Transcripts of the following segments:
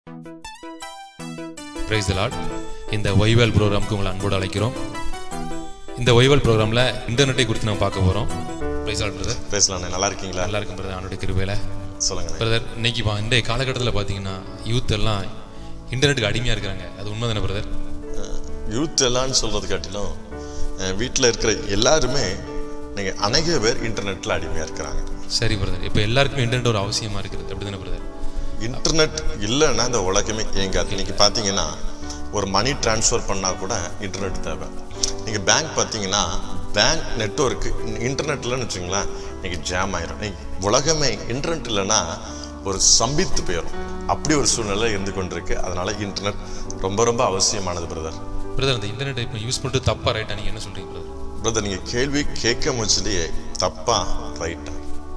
Price Lord இந்த ஒய்வல் ப்ரோக்ராமுக்கு உங்களை அன்போடு அழைக்கிறோம் இந்த ஒய்வல் ப்ரோக்ராமில் இன்டர்நெட்டை குறித்து நம்ம பார்க்க போகிறோம் பிரைஸ் லார்ட் பிரதர் பேசலாண்ணே நல்லா இருக்கீங்களா நல்லா இருக்கும் பிரதர் அவனுடைய கிருபையில் சொல்லுங்கண்ணே பிரதர் இன்னைக்கு வா இந்த காலகட்டத்தில் பார்த்தீங்கன்னா யூத் எல்லாம் இன்டர்நெட்டுக்கு அடிமையாக இருக்கிறாங்க அது உண்மை தானே பிரதர் யூத் எல்லாம்னு சொல்றது காட்டிலும் வீட்டில் இருக்கிற எல்லாருமே நீங்கள் அநேக பேர் இன்டர்நெட்டில் அடிமையாக இருக்கிறாங்க சரி பிரதர் இப்போ எல்லாருக்குமே இன்டர்நெட் ஒரு அவசியமாக இருக்குது அப்படி தானே பிரதர் இன்டர்நெட் இல்லைன்னா இந்த உலகமே இயங்காது இன்னைக்கு பார்த்தீங்கன்னா ஒரு மணி ட்ரான்ஸ்ஃபர் பண்ணால் கூட இன்டர்நெட் தேவை நீங்கள் பேங்க் பார்த்தீங்கன்னா பேங்க் நெட்ஒர்க்கு இன்டர்நெட் இல்லைன்னு வச்சுங்களேன் இன்னைக்கு ஜாம் ஆயிரும் இன்னைக்கு உலகமே இன்டர்நெட் இல்லைன்னா ஒரு சம்பித்து போயிடும் அப்படி ஒரு சூழ்நிலை இருந்து கொண்டிருக்கு அதனால இன்டர்நெட் ரொம்ப ரொம்ப அவசியமானது பிரதர் பிரதர் அந்த இன்டர்நெட்டை இப்போ யூஸ் பண்ணிட்டு தப்பா ரைட்டா நீங்கள் என்ன சொல்கிறீங்க பிரதர் பிரதர் நீங்கள் கேள்வி கேட்க முச்சிலேயே தப்பா ரைட்டா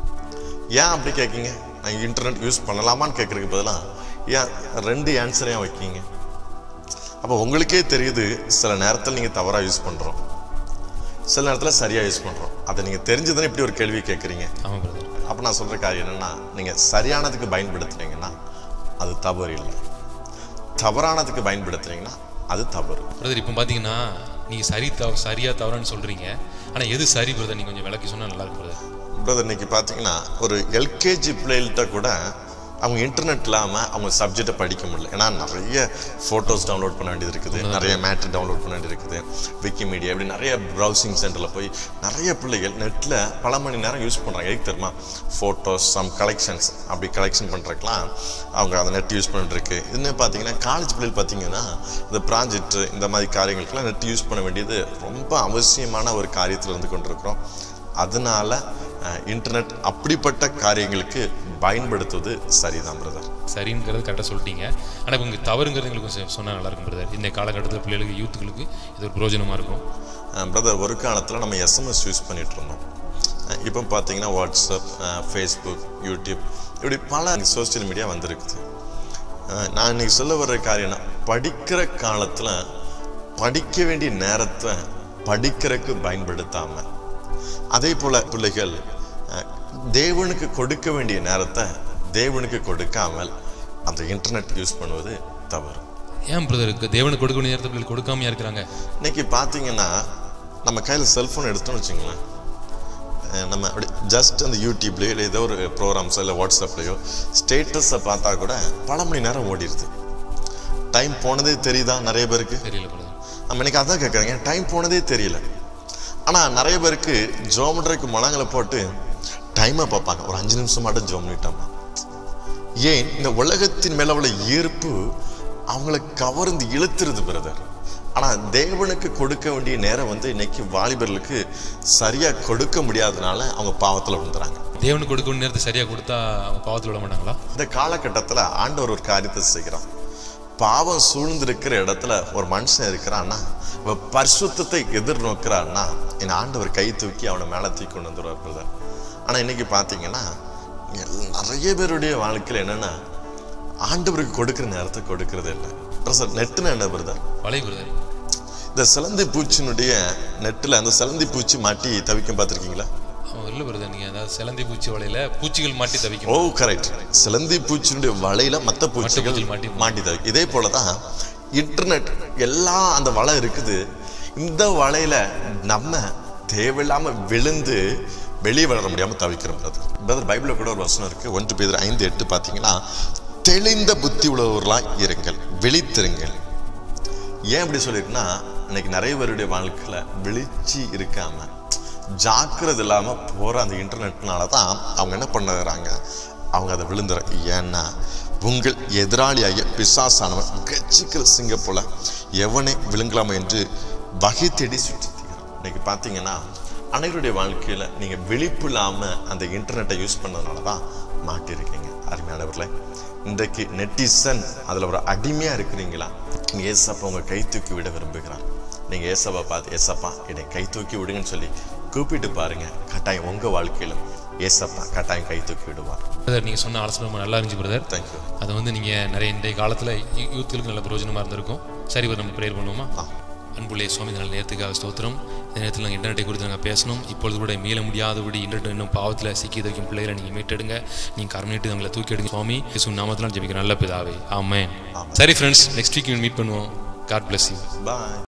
ஏன் அப்படி கேட்கீங்க நான் இன்டர்நெட் யூஸ் பண்ணலாமான்னு கேட்குறதுக்கு பதிலாக ஏன் ரெண்டு ஆன்சரையும் வைக்கீங்க அப்போ உங்களுக்கே தெரியுது சில நேரத்தில் நீங்கள் தவறாக யூஸ் பண்ணுறோம் சில நேரத்தில் சரியாக யூஸ் பண்ணுறோம் அதை நீங்கள் தெரிஞ்சுதானே இப்படி ஒரு கேள்வி கேட்குறீங்க ஆமாம் பிரதர் அப்போ நான் சொல்கிற காரியம் என்னென்னா நீங்கள் சரியானதுக்கு பயன்படுத்துனீங்கன்னா அது தவறு இல்லை தவறானதுக்கு பயன்படுத்துனீங்கன்னா அது தவறு பிரதர் இப்போ பார்த்தீங்கன்னா நீங்கள் சரி தவ சரியா தவறான்னு சொல்கிறீங்க ஆனால் எது சரி பிரதர் நீங்கள் கொஞ்சம் விளக்கி சொன்னால் நல்லா இருக்கும் பிரதர் பிரதர் இன்னைக்கு பார்த்தீங்கன்னா ஒரு எல்கேஜி பிள்ளைகள்கிட்ட கூட அவங்க இன்டர்நெட் இல்லாமல் அவங்க சப்ஜெக்டை படிக்க முடியல ஏன்னா நிறைய ஃபோட்டோஸ் டவுன்லோட் பண்ண வேண்டியது இருக்குது நிறைய மேட்ரு டவுன்லோட் பண்ண வேண்டியது இருக்குது விக்கிமீடியா இப்படி நிறைய ப்ரௌசிங் சென்டரில் போய் நிறைய பிள்ளைகள் நெட்டில் பல மணி நேரம் யூஸ் பண்ணுறாங்க எதுக்கு தெரியுமா ஃபோட்டோஸ் சம் கலெக்ஷன்ஸ் அப்படி கலெக்ஷன் பண்ணுறதுக்கெலாம் அவங்க அந்த நெட் யூஸ் பண்ணிட்டுருக்கு இன்னும் பார்த்தீங்கன்னா காலேஜ் பிள்ளைகள் பார்த்தீங்கன்னா இந்த ப்ராஜெக்ட் இந்த மாதிரி காரியங்களுக்கெல்லாம் நெட் யூஸ் பண்ண வேண்டியது ரொம்ப அவசியமான ஒரு காரியத்தில் இருந்து கொண்டிருக்கிறோம் அதனால இன்டர்நெட் அப்படிப்பட்ட காரியங்களுக்கு பயன்படுத்துவது சரிதான் பிரதர் சரிங்கிறது கரெக்டாக சொல்லிட்டீங்க ஆனால் இப்போ உங்களுக்கு தவறுங்கிறது எங்களுக்கு கொஞ்சம் சொன்னால் நல்லா இருக்கும் பிரதர் இந்த காலகட்டத்தில் பிள்ளைகளுக்கு யூத்துகளுக்கு இது ஒரு பிரயோஜனமாக இருக்கும் பிரதர் ஒரு காலத்தில் நம்ம எஸ்எம்எஸ் யூஸ் பண்ணிட்டு இருந்தோம் அஹ் இப்போ பார்த்தீங்கன்னா வாட்ஸ்அப் ஃபேஸ்புக் யூடியூப் இப்படி பல சோஷியல் மீடியா வந்திருக்குது அஹ் நான் இன்னைக்கு சொல்ல வர்ற காரியம் என்ன படிக்கிற காலத்தில் படிக்க வேண்டிய நேரத்தை படிக்கிறதுக்கு பயன்படுத்தாமல் அதே போல பிள்ளைகள் அஹ், தேவனுக்கு கொடுக்க வேண்டிய நேரத்தை தேவனுக்கு கொடுக்காமல் அந்த இன்டர்நெட் யூஸ் பண்ணுவது தவறு ஏன் பிரதருக்கு தேவனுக்கு கொடுக்க வேண்டிய நேரத்தை பிள்ளைகள் கொடுக்காமையா இருக்கிறாங்க இன்னைக்கு பார்த்தீங்கன்னா நம்ம கையில் செல்ஃபோன் எடுத்தோம்னு வச்சுங்களேன் அஹ் நம்ம அப்படி ஜஸ்ட் அந்த யூடியூப்லேயோ இல்லை ஏதோ ஒரு ப்ரோக்ராம்ஸோ இல்லை வாட்ஸ்அப்லேயோ ஸ்டேட்டஸை பார்த்தா கூட பல மணி நேரம் ஓடிடுது டைம் போனதே தெரியுதா நிறைய பேருக்கு தெரியல பிரதர் நம்ம இன்னைக்கு அதான் கேட்குறேங்க டைம் போனதே தெரியல ஆனால் நிறைய பேருக்கு ஜோமெட்ரிக்கு மனங்களை போட்டு டைமை பார்ப்பாங்க ஒரு அஞ்சு நிமிஷம் மட்டும் ஜோம் பண்ணிட்டோமா ஏன் இந்த உலகத்தின் மேல உள்ள ஈர்ப்பு அவங்கள கவர்ந்து இழுத்துருது பிரதர் ஆனா தேவனுக்கு கொடுக்க வேண்டிய நேரம் வந்து இன்னைக்கு வாலிபர்களுக்கு சரியா கொடுக்க முடியாதனால அவங்க பாவத்துல விழுந்துறாங்க தேவனுக்கு கொடுக்க வேண்டிய நேரத்தை சரியாக கொடுத்தா அவங்க பாவத்தில் விட மாட்டாங்களா இந்த காலகட்டத்துல ஆண்டவர் ஒரு காரியத்தை செய்கிறான் பாவம் சூழ்ந்திருக்கிற இடத்துல ஒரு மனுஷன் இருக்கிறான்னா அவன் பரிசுத்தத்தை எதிர்நோக்கிறான்னா என் ஆண்டவர் கை தூக்கி அவனை மேல தூக்கி கொண்டு வந்துடுவார் பிரதர் ஆனா இன்னைக்கு பாத்தீங்கன்னா எல்~ நிறைய பேருடைய வாழ்க்கையில் என்னன்னா ஆண்டவருக்கு கொடுக்கிற நேரத்தை கொடுக்கறது இல்லை பிரதர் நெட்டுன்னு என்ன பிரதர் வலை பிரதர் இந்த சிலந்தி பூச்சினுடைய நெட்டில் அந்த சிலந்தி பூச்சி மாட்டி தவிக்கும் பார்த்துருக்கீங்களா அவன் இல்லை பிரதர் நீங்கள் அதாவது சிலந்தி பூச்சி வலையில் பூச்சிகள் மாட்டி ஓ தவிக்கணும் கரெக்ட் சிலந்தி பூச்சினுடைய வலையில மற்ற பூச்சிகள் பூச்சிகள் மாட்டி- மாட்டி தவிக்கும் இதே போல தான் இன்டர்நெட் எல்லாம் அந்த வலை இருக்குது இந்த வலையில நம்ம தேவையில்லாம விழுந்து வெளியே வளர முடியாம தவிக்கிறோம் பிரதர் பிரதர் பைபிளில் கூட ஒரு வசனம் இருக்கு ஒன்று பேர் ஐந்து எட்டு பார்த்தீங்கன்னா தெளிந்த புத்தி உள்ளவர்களாய் இருங்கள் விழித்திருங்கள் ஏன் இப்படி சொல்லியிருக்குன்னா இன்னைக்கு நிறைய பேருடைய வாழ்க்கையில விழிச்சு இருக்காம ஜாக்கிரதை இல்லாம போற அந்த இன்டர்நெட்னால தான் அவங்க என்ன பண்ணுறாங்க அவங்க அதை விழுந்துற ஏன்னா உங்கள் எதிராளியாகிய பிசாசானவன் கச்சிக்கிற சிங்க போல எவனை விழுங்கலாமா என்று வகை தேடி சுற்றி திரிகிறான். இன்னைக்கு பார்த்தீங்கன்னா அனைவருடைய வாழ்க்கையில நீங்க விழிப்பு இல்லாம அந்த இன்டர்நெட்டை யூஸ் பண்ணதுனால தான் மாட்டிருக்கீங்க அருமையானவர்களே இன்றைக்கு நெட்டிசன் அதுல ஒரு அடிமையா இருக்கிறீங்களா நீங்க ஏசப்பா உங்க கை தூக்கி விட விரும்புகிறார் நீங்க ஏசப்பா பார்த்து ஏசப்பா என்னை கை தூக்கி விடுங்கன்னு சொல்லி கூப்பிட்டு பாருங்க கட்டாயம் உங்க வாழ்க்கையிலும் ஏசப்பா கட்டாயம் கை தூக்கி விடுவார் பிரதர் நீங்கள் சொன்ன ஆலோசனை ரொம்ப நல்லா இருந்துச்சு பிரதர் தேங்க்யூ அது வந்து நீங்கள் நிறைய இன்றைய காலத்தில் யூத்துகளுக்கு நல்ல பிரயோஜனமாக இருந்திருக்கும் சரி பிரதர் நம்ம ப்ரேயர் பண்ணுவோமா ஆ அன்புள்ளே சுவாமி நல்ல நேரத்துக்காக ஸ்தோத்திரம் இந்த நேரத்தில் நாங்கள் இன்டர்நெட்டை குறித்து நாங்கள் பேசணும் இப்பொழுது கூட மீள முடியாதபடி இன்டர்நெட் இன்னும் பாவத்தில் சிக்கி வைக்கும் பிள்ளைகளை நீங்கள் மீட்டெடுங்க நீங்கள் கருணையிட்டு அவங்களை தூக்கி எடுங்க சுவாமி இயேசு நாமத்தில் ஜெபிக்கிற நல்ல பிதாவே ஆமென் சரி ஃப்ரெண்ட்ஸ் நெக்ஸ்ட் வீக் மீட் பண்ணுவோம் காட் bless you பாய்